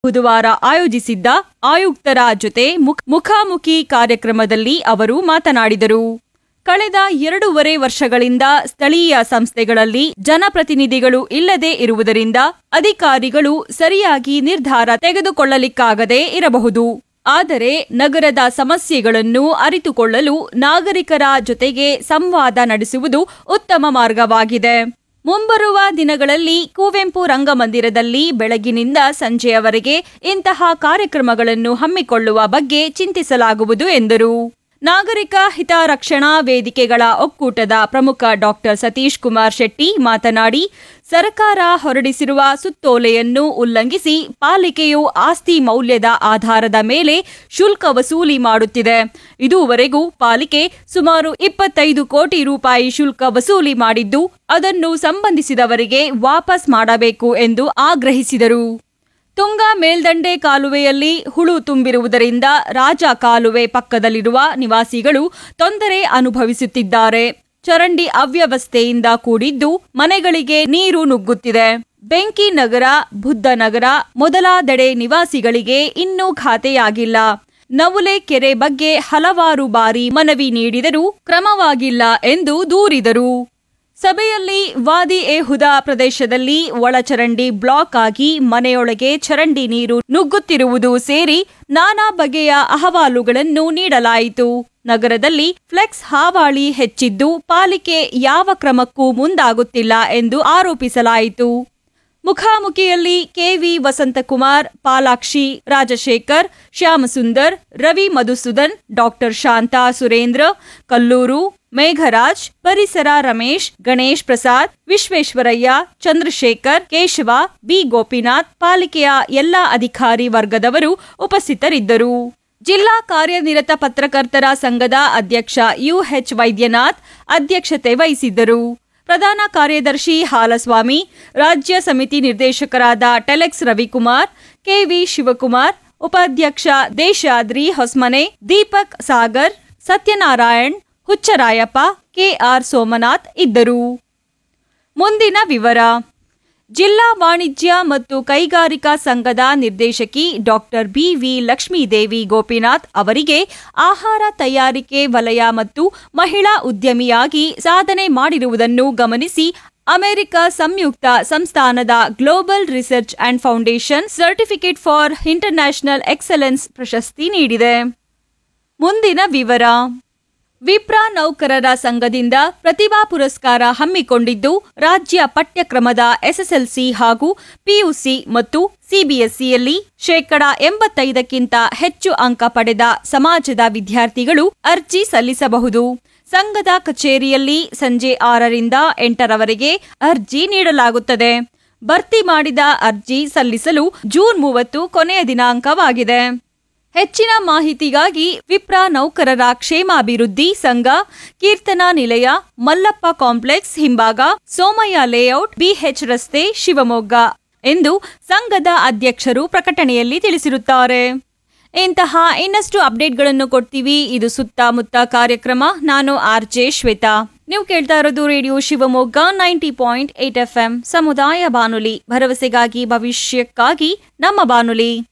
ಬುಧವಾರ ಆಯೋಜಿಸಿದ್ದ ಆಯುಕ್ತರ ಜೊತೆ ಮುಖ- ಮುಖಾಮುಖಿ ಕಾರ್ಯಕ್ರಮದಲ್ಲಿ ಅವರು ಮಾತನಾಡಿದರು ಕಳೆದ ಎರಡೂವರೆ ವರ್ಷಗಳಿಂದ ಸ್ಥಳೀಯ ಸಂಸ್ಥೆಗಳಲ್ಲಿ ಜನಪ್ರತಿನಿಧಿಗಳು ಇಲ್ಲದೆ ಇರುವುದರಿಂದ ಅಧಿಕಾರಿಗಳು ಸರಿಯಾಗಿ ನಿರ್ಧಾರ ತೆಗೆದುಕೊಳ್ಳಲಿಕ್ಕಾಗದೇ ಇರಬಹುದು ಆದರೆ ನಗರದ ಸಮಸ್ಯೆಗಳನ್ನು ಅರಿತುಕೊಳ್ಳಲು ನಾಗರಿಕರ ಜೊತೆಗೆ ಸಂವಾದ ನಡೆಸುವುದು ಉತ್ತಮ ಮಾರ್ಗವಾಗಿದೆ ಮುಂಬರುವ ದಿನಗಳಲ್ಲಿ ಕುವೆಂಪು ರಂಗಮಂದಿರದಲ್ಲಿ ಬೆಳಗಿನಿಂದ ಸಂಜೆಯವರೆಗೆ ಇಂತಹ ಕಾರ್ಯಕ್ರಮಗಳನ್ನು ಹಮ್ಮಿಕೊಳ್ಳುವ ಬಗ್ಗೆ ಚಿಂತಿಸಲಾಗುವುದು ಎಂದರು ನಾಗರಿಕ ಹಿತರಕ್ಷಣಾ ವೇದಿಕೆಗಳ ಒಕ್ಕೂಟದ ಪ್ರಮುಖ ಡಾಕ್ಟರ್ ಸತೀಶ್ ಕುಮಾರ್ ಶೆಟ್ಟಿ ಮಾತನಾಡಿ ಸರ್ಕಾರ ಹೊರಡಿಸಿರುವ ಸುತ್ತೋಲೆಯನ್ನು ಉಲ್ಲಂಘಿಸಿ ಪಾಲಿಕೆಯು ಆಸ್ತಿ ಮೌಲ್ಯದ ಆಧಾರದ ಮೇಲೆ ಶುಲ್ಕ ವಸೂಲಿ ಮಾಡುತ್ತಿದೆ ಇದುವರೆಗೂ ಪಾಲಿಕೆ ಸುಮಾರು ಇಪ್ಪತ್ತೈದು ಕೋಟಿ ರೂಪಾಯಿ ಶುಲ್ಕ ವಸೂಲಿ ಮಾಡಿದ್ದು ಅದನ್ನು ಸಂಬಂಧಿಸಿದವರಿಗೆ ವಾಪಸ್ ಮಾಡಬೇಕು ಎಂದು ಆಗ್ರಹಿಸಿದರು ತುಂಗಾ ಮೇಲ್ದಂಡೆ ಕಾಲುವೆಯಲ್ಲಿ ಹುಳು ತುಂಬಿರುವುದರಿಂದ ರಾಜ ಕಾಲುವೆ ಪಕ್ಕದಲ್ಲಿರುವ ನಿವಾಸಿಗಳು ತೊಂದರೆ ಅನುಭವಿಸುತ್ತಿದ್ದಾರೆ ಚರಂಡಿ ಅವ್ಯವಸ್ಥೆಯಿಂದ ಕೂಡಿದ್ದು ಮನೆಗಳಿಗೆ ನೀರು ನುಗ್ಗುತ್ತಿದೆ ಬೆಂಕಿ ನಗರ ಬುದ್ಧನಗರ ಮೊದಲಾದೆಡೆ ನಿವಾಸಿಗಳಿಗೆ ಇನ್ನೂ ಖಾತೆಯಾಗಿಲ್ಲ ನವುಲೆ ಕೆರೆ ಬಗ್ಗೆ ಹಲವಾರು ಬಾರಿ ಮನವಿ ನೀಡಿದರೂ ಕ್ರಮವಾಗಿಲ್ಲ ಎಂದು ದೂರಿದರು ಸಭೆಯಲ್ಲಿ ವಾದಿ ಎ ಹುದಾ ಪ್ರದೇಶದಲ್ಲಿ ಒಳಚರಂಡಿ ಬ್ಲಾಕ್ ಆಗಿ ಮನೆಯೊಳಗೆ ಚರಂಡಿ ನೀರು ನುಗ್ಗುತ್ತಿರುವುದು ಸೇರಿ ನಾನಾ ಬಗೆಯ ಅಹವಾಲುಗಳನ್ನು ನೀಡಲಾಯಿತು ನಗರದಲ್ಲಿ ಫ್ಲೆಕ್ಸ್ ಹಾವಾಳಿ ಹೆಚ್ಚಿದ್ದು ಪಾಲಿಕೆ ಯಾವ ಕ್ರಮಕ್ಕೂ ಮುಂದಾಗುತ್ತಿಲ್ಲ ಎಂದು ಆರೋಪಿಸಲಾಯಿತು ಮುಖಾಮುಖಿಯಲ್ಲಿ ಕೆವಿ ವಸಂತಕುಮಾರ್ ಪಾಲಾಕ್ಷಿ ರಾಜಶೇಖರ್ ಶ್ಯಾಮಸುಂದರ್ ರವಿ ಮಧುಸೂದನ್ ಡಾಕ್ಟರ್ ಶಾಂತಾ ಸುರೇಂದ್ರ ಕಲ್ಲೂರು ಮೇಘರಾಜ್ ಪರಿಸರ ರಮೇಶ್ ಗಣೇಶ್ ಪ್ರಸಾದ್ ವಿಶ್ವೇಶ್ವರಯ್ಯ ಚಂದ್ರಶೇಖರ್ ಕೇಶವ ಬಿ ಗೋಪಿನಾಥ್ ಪಾಲಿಕೆಯ ಎಲ್ಲಾ ಅಧಿಕಾರಿ ವರ್ಗದವರು ಉಪಸ್ಥಿತರಿದ್ದರು ಜಿಲ್ಲಾ ಕಾರ್ಯನಿರತ ಪತ್ರಕರ್ತರ ಸಂಘದ ಅಧ್ಯಕ್ಷ ಯುಎಚ್ ವೈದ್ಯನಾಥ್ ಅಧ್ಯಕ್ಷತೆ ವಹಿಸಿದ್ದರು ಪ್ರಧಾನ ಕಾರ್ಯದರ್ಶಿ ಹಾಲಸ್ವಾಮಿ ರಾಜ್ಯ ಸಮಿತಿ ನಿರ್ದೇಶಕರಾದ ಟೆಲೆಕ್ಸ್ ರವಿಕುಮಾರ್ ಕೆವಿ ಶಿವಕುಮಾರ್ ಉಪಾಧ್ಯಕ್ಷ ದೇಶಾದ್ರಿ ಹೊಸ್ಮನೆ ದೀಪಕ್ ಸಾಗರ್ ಸತ್ಯನಾರಾಯಣ್ ಹುಚ್ಚರಾಯಪ್ಪ ಕೆಆರ್ ಸೋಮನಾಥ್ ಇದ್ದರು ಮುಂದಿನ ವಿವರ ಜಿಲ್ಲಾ ವಾಣಿಜ್ಯ ಮತ್ತು ಕೈಗಾರಿಕಾ ಸಂಘದ ನಿರ್ದೇಶಕಿ ಡಾಕ್ಟರ್ ಬಿವಿ ಲಕ್ಷ್ಮೀದೇವಿ ಗೋಪಿನಾಥ್ ಅವರಿಗೆ ಆಹಾರ ತಯಾರಿಕೆ ವಲಯ ಮತ್ತು ಮಹಿಳಾ ಉದ್ಯಮಿಯಾಗಿ ಸಾಧನೆ ಮಾಡಿರುವುದನ್ನು ಗಮನಿಸಿ ಅಮೆರಿಕ ಸಂಯುಕ್ತ ಸಂಸ್ಥಾನದ global research and foundation certificate for international excellence ಪ್ರಶಸ್ತಿ ನೀಡಿದೆ ಮುಂದಿನ ವಿವರ ವಿಪ್ರ ನೌಕರರ ಸಂಘದಿಂದ ಪ್ರತಿಭಾ ಪುರಸ್ಕಾರ ಹಮ್ಮಿಕೊಂಡಿದ್ದು ರಾಜ್ಯ ಪಠ್ಯಕ್ರಮದ ಎಸ್ಎಸ್ಎಲ್ಸಿ ಹಾಗೂ ಪಿಯುಸಿ ಮತ್ತು ಸಿಬಿಎಸ್ಇಯಲ್ಲಿ ಶೇಕಡ ಎಂಬತ್ತೈದಕ್ಕಿಂತ ಹೆಚ್ಚು ಅಂಕ ಪಡೆದ ಸಮಾಜದ ವಿದ್ಯಾರ್ಥಿಗಳು ಅರ್ಜಿ ಸಲ್ಲಿಸಬಹುದು ಸಂಘದ ಕಚೇರಿಯಲ್ಲಿ ಸಂಜೆ ಆರರಿಂದ ಎಂಟರವರೆಗೆ ಅರ್ಜಿ ನೀಡಲಾಗುತ್ತದೆ ಭರ್ತಿ ಮಾಡಿದ ಅರ್ಜಿ ಸಲ್ಲಿಸಲು ಜೂನ್ ಮೂವತ್ತು ಕೊನೆಯ ದಿನಾಂಕವಾಗಿದೆ ಹೆಚ್ಚಿನ ಮಾಹಿತಿಗಾಗಿ ವಿಪ್ರ ನೌಕರರ ಕ್ಷೇಮಾಭಿವೃದ್ಧಿ ಸಂಘ ಕೀರ್ತನಾ ನಿಲಯ ಮಲ್ಲಪ್ಪ ಕಾಂಪ್ಲೆಕ್ಸ್ ಹಿಂಭಾಗ ಸೋಮಯ್ಯ ಲೇಔಟ್ ಬಿಎಚ್ ರಸ್ತೆ ಶಿವಮೊಗ್ಗ ಎಂದು ಸಂಘದ ಅಧ್ಯಕ್ಷರು ಪ್ರಕಟಣೆಯಲ್ಲಿ ತಿಳಿಸಿರುತ್ತಾರೆ ಇಂತಹ ಇನ್ನಷ್ಟು ಅಪ್ಡೇಟ್ಗಳನ್ನು ಕೊಡ್ತೀವಿ ಇದು ಸುತ್ತಮುತ್ತ ಕಾರ್ಯಕ್ರಮ ನಾನು ಆರ್ ಜೆ ಶ್ವೇತಾ ನೀವು ಕೇಳ್ತಾ ಇರೋದು radio Shivamogga ninety point eight F M ಸಮುದಾಯ ಬಾನುಲಿ ಭರವಸೆಗಾಗಿ ಭವಿಷ್ಯಕ್ಕಾಗಿ ನಮ್ಮ ಬಾನುಲಿ